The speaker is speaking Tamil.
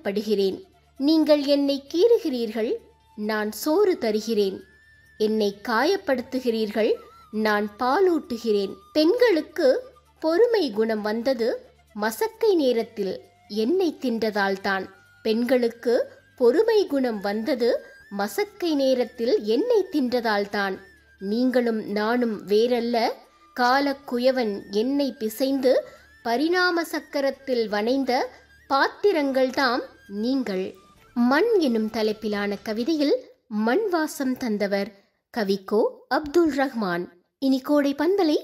காயப்படுகிறேன் நீங்கள் என்னை கீறுகிறீர்கள் நான் சோறு தருகிறேன் என்னை காயப்படுத்துகிறீர்கள் நான் பாலூட்டுகிறேன் பெண்களுக்கு பொறுமை குணம் வந்தது மசக்கை நேரத்தில் எண்ணெய் தின்றதால்தான் பெண்களுக்கு பொறுமை குணம் வந்தது மசக்கை நேரத்தில் எண்ணெய் தின்றதால்தான் நீங்களும் நானும் வேறல்ல காலக்குயவன் எண்ணெய் பிசைந்து பரிணாம சக்கரத்தில் வனைந்த பாத்திரங்கள்தாம் நீங்கள் மண் எனும் தலைப்பிலான கவிதையில் மண் வாசம் தந்தவர் கவிக்கோ அப்துல் ரஹ்மான் இனி கோடை பண்பலை